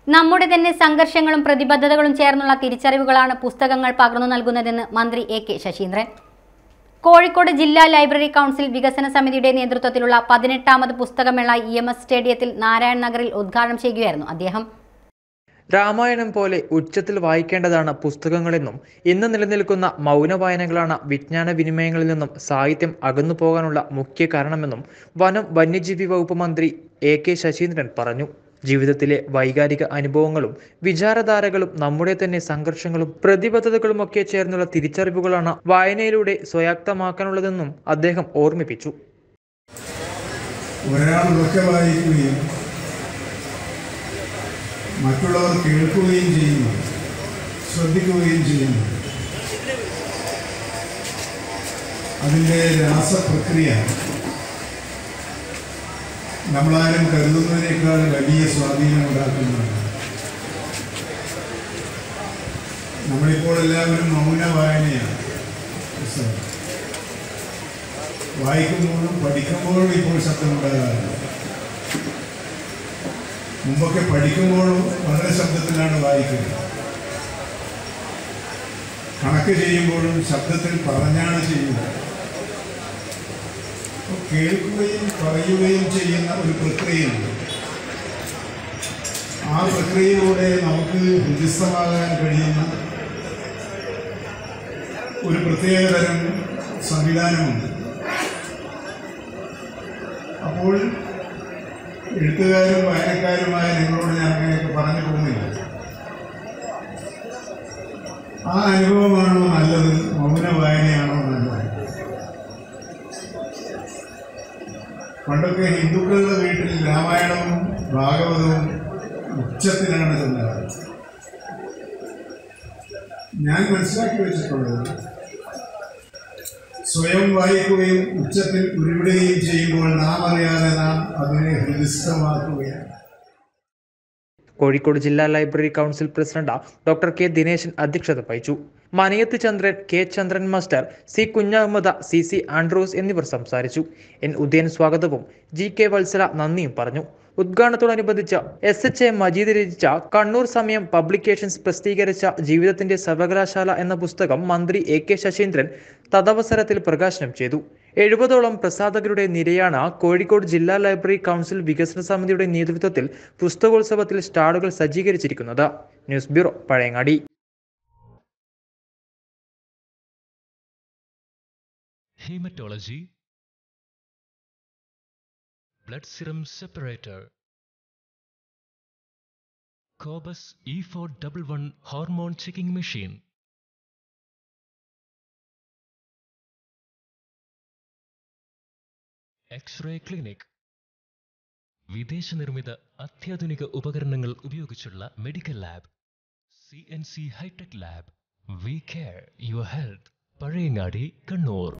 നമ്മുടെ തന്നെ സംഘർഷങ്ങളും പ്രതിബദ്ധതകളും ചേർന്നുള്ള തിരിച്ചറിവുകളാണ് പുസ്തകങ്ങൾ പകർന്നു നൽകുന്നതെന്ന് മന്ത്രി എ കെ ശശീന്ദ്രൻ കോഴിക്കോട് ജില്ലാ ലൈബ്രറി കൗൺസിൽ വികസന സമിതിയുടെ നേതൃത്വത്തിലുള്ള പതിനെട്ടാമത് പുസ്തകമേള ഇ എം എസ് സ്റ്റേഡിയത്തിൽ നാരായൺ നഗറിൽ ഉദ്ഘാടനം ചെയ്യുകയായിരുന്നു അദ്ദേഹം രാമായണം പോലെ ഉച്ചത്തിൽ വായിക്കേണ്ടതാണ് പുസ്തകങ്ങളെന്നും ഇന്ന് നിലനിൽക്കുന്ന മൗന വായനകളാണ് വിജ്ഞാന വിനിമയങ്ങളിൽ നിന്നും സാഹിത്യം അകന്നു പോകാനുള്ള മുഖ്യ കാരണമെന്നും വനം വന്യജീവി വകുപ്പ് മന്ത്രി എ കെ ശശീന്ദ്രൻ പറഞ്ഞു ജീവിതത്തിലെ വൈകാരിക അനുഭവങ്ങളും വിചാരധാരകളും നമ്മുടെ തന്നെ സംഘർഷങ്ങളും പ്രതിബദ്ധതകളുമൊക്കെ ചേർന്നുള്ള തിരിച്ചറിവുകളാണ് വായനയിലൂടെ സ്വയാക്തമാക്കാനുള്ളതെന്നും അദ്ദേഹം ഓർമ്മിപ്പിച്ചു ഒരാൾ ഉറക്കെ വായിക്കുകയും മറ്റുള്ളവർ കേൾക്കുകയും ചെയ്യുന്നു ശ്രദ്ധിക്കുകയും ചെയ്യുന്നു അതിൻ്റെ രാസപ്രക്രിയ നമ്മളാരും കരുതുന്നതിനേക്കാൾ വലിയ സ്വാധീനം ഉണ്ടാക്കുന്നുണ്ട് നമ്മളിപ്പോൾ എല്ലാവരും മൗന വായനയാണ് പുസ്തകം വായിക്കുമ്പോഴും പഠിക്കുമ്പോഴും ഇപ്പോൾ ശബ്ദമുണ്ടാകാറുണ്ട് മുമ്പൊക്കെ പഠിക്കുമ്പോഴും വളരെ ശബ്ദത്തിലാണ് വായിക്കുന്നത് കണക്ക് ചെയ്യുമ്പോഴും ശബ്ദത്തിൽ പറഞ്ഞാണ് ചെയ്യുന്നത് അപ്പോൾ കേൾക്കുകയും പറയുകയും ചെയ്യുന്ന ഒരു പ്രക്രിയയുണ്ട് ആ പ്രക്രിയയിലൂടെ നമുക്ക് ഹൃദിസ്ഥമാകാൻ കഴിയുന്ന ഒരു പ്രത്യേകതരം സംവിധാനമുണ്ട് അപ്പോൾ എഴുത്തുകാരും വായനക്കാരുമായ നിങ്ങളോട് ഞാൻ അങ്ങനെയൊക്കെ പറഞ്ഞു പോകുന്നില്ല ആ അനുഭവമാണോ നല്ലത് മൗന വായനയാണോ നല്ലത് പണ്ടൊക്കെ ഹിന്ദുക്കളുടെ വീട്ടിൽ രാമായണവും ഭാഗവതവും ഉച്ചത്തിലാണ് ചെന്നത് ഞാൻ മനസ്സിലാക്കി വെച്ചിട്ടുള്ളത് സ്വയം വായിക്കുകയും ഉച്ചത്തിൽ ഉരുവിടുകയും ചെയ്യുമ്പോൾ നാം അറിയാതെ നാം അതിനെ ഹൃദിസ്ഥമാക്കുകയാണ് കോഴിക്കോട് ജില്ലാ library council president doctor K Dineshan അധ്യക്ഷത വഹിച്ചു Manayath Chandran K Chandran master C Kunhahammad C C Andrews എന്നിവർ സംസാരിച്ചു എൻ ഉദയൻ സ്വാഗതവും ജി കെ വത്സല നന്ദിയും പറഞ്ഞു ഉദ്ഘാടനത്തോടനുബന്ധിച്ച് എസ് എച്ച് എ മജീദ് രചിച്ച കണ്ണൂർ സമയം പബ്ലിക്കേഷൻസ് പ്രസിദ്ധീകരിച്ച ജീവിതത്തിന്റെ സർവകലാശാല എന്ന പുസ്തകം മന്ത്രി എ കെ ശശീന്ദ്രൻ തദവസരത്തിൽ പ്രകാശനം ചെയ്തു എഴുപതോളം പ്രസാധകരുടെ നിരയാണ് കോഴിക്കോട് ജില്ലാ ലൈബ്രറി കൗൺസിൽ വികസന സമിതിയുടെ നേതൃത്വത്തിൽ പുസ്തകോത്സവത്തിൽ സ്റ്റാളുകൾ സജ്ജീകരിച്ചിരിക്കുന്നത് news bureau Pazhayangadi Hematology Blood Serum Separator Cobus E411 Hormone Checking Machine x-ray clinic വിദേശ നിർമ്മിത അത്യാധുനിക ഉപകരണങ്ങൾ ഉപയോഗിച്ചുള്ള medical lab C N C hi-tech lab V care your health Pazhayangadi Kannur